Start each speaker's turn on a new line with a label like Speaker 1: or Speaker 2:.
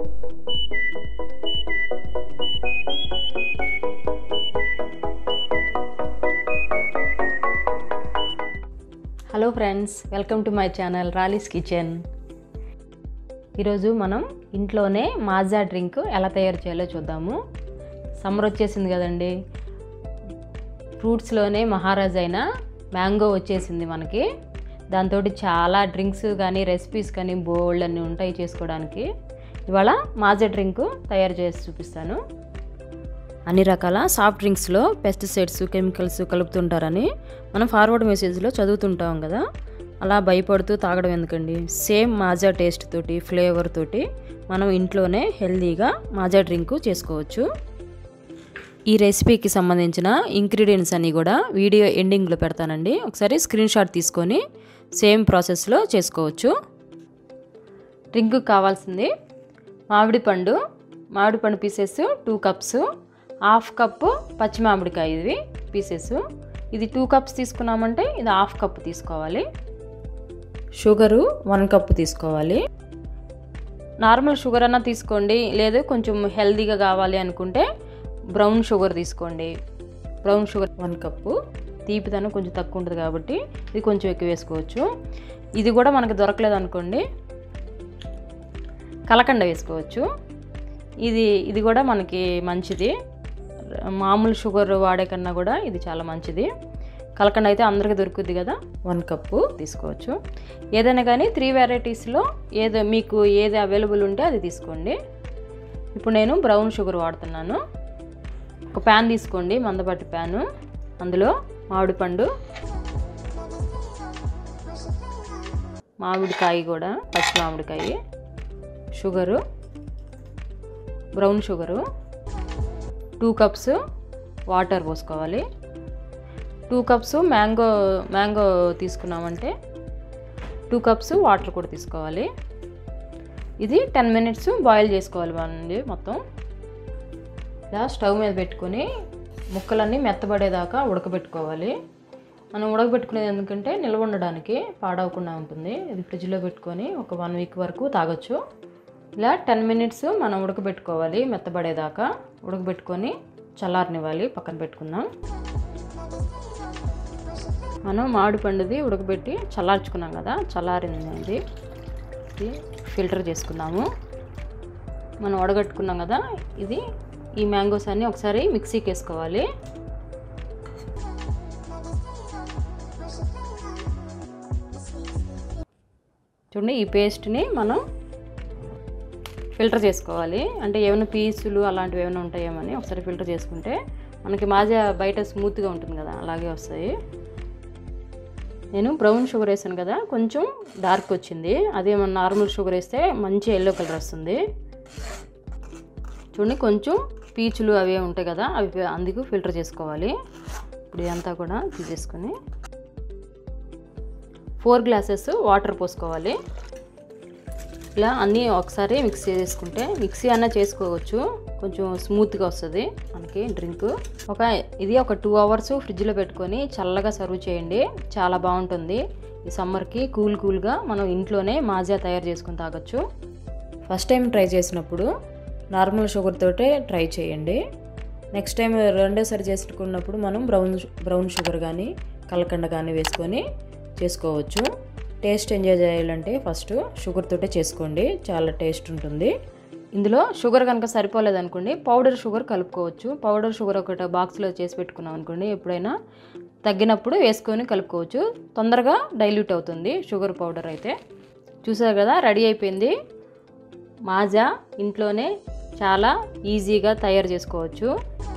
Speaker 1: hello friends welcome to my channel Rali's kitchen ఈరోజు మనం ఇంట్లోనే మాజా డ్రింక్ ఎలా తయారు చేయాలో చూద్దాము సమ్మర్ వచ్చేసింది కదండి ఫ్రూట్స్లోనే మహారాజ్ అయిన మ్యాంగో వచ్చేసింది మనకి దాంతో చాలా డ్రింక్స్ కానీ రెసిపీస్ కానీ బోల్డ్ అన్నీ ఉంటాయి చేసుకోవడానికి ఇవాళ మాజా డ్రింక్ తయారు చేసి చూపిస్తాను అన్ని రకాల సాఫ్ట్ డ్రింక్స్లో పెస్టిసైడ్స్ కెమికల్స్ కలుపుతుంటారని మనం ఫార్వర్డ్ మెసేజ్లో చదువుతుంటాం కదా అలా భయపడుతూ తాగడం ఎందుకండి సేమ్ మాజా టేస్ట్ తోటి ఫ్లేవర్ తోటి మనం ఇంట్లోనే హెల్తీగా మాజా డ్రింక్ చేసుకోవచ్చు ఈ రెసిపీకి సంబంధించిన ఇంగ్రీడియంట్స్ అన్నీ కూడా వీడియో ఎండింగ్లో పెడతానండి ఒకసారి స్క్రీన్ షాట్ తీసుకొని సేమ్ ప్రాసెస్లో చేసుకోవచ్చు డ్రింక్ కావాల్సింది మామిడి పండు మామిడి పండు pieces two cups half cup పచ్చి మామిడికాయ ఇది పీసెస్ ఇది టూ కప్స్ తీసుకున్నామంటే ఇది హాఫ్ కప్ తీసుకోవాలి షుగరు వన్ కప్ తీసుకోవాలి నార్మల్ షుగర్ అన్నా తీసుకోండి లేదు కొంచెం హెల్తీగా కావాలి అనుకుంటే బ్రౌన్ షుగర్ తీసుకోండి బ్రౌన్ షుగర్ వన్ కప్పు తీపిదనం కొంచెం తక్కువ ఉంటుంది కాబట్టి ఇది కొంచెం ఎక్కువ వేసుకోవచ్చు ఇది కూడా మనకి దొరకలేదు అనుకోండి కలకండ వేసుకోవచ్చు ఇది ఇది కూడా మనకి మంచిది మామూలు షుగర్ వాడే కన్నా కూడా ఇది చాలా మంచిది కలకండ అయితే అందరికీ దొరుకుద్ది కదా వన్ కప్పు తీసుకోవచ్చు ఏదైనా కానీ త్రీ వెరైటీస్లో ఏదో మీకు ఏది అవైలబుల్ ఉంటే అది తీసుకోండి ఇప్పుడు నేను బ్రౌన్ షుగర్ వాడుతున్నాను ఒక ప్యాన్ తీసుకోండి మందపాటి ప్యాను అందులో మామిడి పండు మామిడికాయ కూడా పచ్చి మామిడికాయ sugar brown sugar two cups water పోసుకోవాలి టూ కప్స్ మ్యాంగో మ్యాంగో తీసుకున్నామంటే టూ కప్స్ వాటర్ కూడా తీసుకోవాలి ఇది టెన్ మినిట్స్ బాయిల్ చేసుకోవాలి బాగుంది మొత్తం ఇలా స్టవ్ మీద పెట్టుకొని ముక్కలన్నీ మెత్తబడేదాకా ఉడకబెట్టుకోవాలి మనం ఉడకబెట్టుకునేది ఎందుకంటే నిల్వ ఉండడానికి పాడవకుండా ఉంటుంది ఇది ఫ్రిడ్జ్లో పెట్టుకొని ఒక వన్ వీక్ వరకు తాగొచ్చు ఇలా టెన్ మినిట్స్ మనం ఉడకబెట్టుకోవాలి మెత్తబడేదాకా ఉడకబెట్టుకొని చల్లారనివ్వాలి పక్కన పెట్టుకుందాం మనం మామిడి పండుది ఉడకబెట్టి చల్లార్చుకున్నాం కదా చల్లారింది ఇది ఇది ఫిల్టర్ చేసుకుందాము మనం ఉడగట్టుకున్నాం కదా ఇది ఈ మ్యాంగోస్ అన్నీ ఒకసారి మిక్సీకి వేసుకోవాలి చూడండి ఈ పేస్ట్ని మనం ఫిల్టర్ చేసుకోవాలి అంటే ఏమైనా పీసులు అలాంటివి ఏమైనా ఉంటాయేమని ఒకసారి ఫిల్టర్ చేసుకుంటే మనకి మాజా బయట స్మూత్గా ఉంటుంది కదా అలాగే వస్తాయి నేను బ్రౌన్ షుగర్ వేసాను కదా కొంచెం డార్క్ వచ్చింది అదే మన నార్మల్ షుగర్ వేస్తే మంచి ఎల్లో కలర్ వస్తుంది చూడండి కొంచెం పీచులు అవి ఉంటాయి కదా అవి అందుకు ఫిల్టర్ చేసుకోవాలి ఇప్పుడు ఇదంతా కూడా తీసేసుకొని ఫోర్ గ్లాసెస్ వాటర్ పోసుకోవాలి ఇలా అన్నీ ఒకసారి మిక్స్ చేసుకుంటే మిక్సీ అన్న చేసుకోవచ్చు కొంచెం స్మూత్గా వస్తుంది మనకి డ్రింక్ ఒక ఇది ఒక టూ అవర్స్ ఫ్రిడ్జ్లో పెట్టుకొని చల్లగా సర్వ్ చేయండి చాలా బాగుంటుంది ఈ సమ్మర్కి కూల్ కూల్గా మనం ఇంట్లోనే మాజా తయారు చేసుకుని తాగొచ్చు ఫస్ట్ టైం ట్రై చేసినప్పుడు నార్మల్ షుగర్ తోటే ట్రై చేయండి నెక్స్ట్ టైం రెండోసారి చేసుకున్నప్పుడు మనం బ్రౌన్ బ్రౌన్ షుగర్ కానీ కలకండ కానీ వేసుకొని చేసుకోవచ్చు టేస్ట్ ఎంజాయ్ చేయాలంటే ఫస్ట్ షుగర్ తోటే చేసుకోండి చాలా టేస్ట్ ఉంటుంది ఇందులో షుగర్ కనుక సరిపోలేదు అనుకోండి పౌడర్ షుగర్ కలుపుకోవచ్చు పౌడర్ షుగర్ ఒకటి బాక్స్లో చేసి పెట్టుకున్నాం అనుకోండి ఎప్పుడైనా తగ్గినప్పుడు వేసుకొని కలుపుకోవచ్చు తొందరగా డైల్యూట్ అవుతుంది షుగర్ పౌడర్ అయితే చూసారు కదా రెడీ అయిపోయింది మాజా ఇంట్లోనే చాలా ఈజీగా తయారు చేసుకోవచ్చు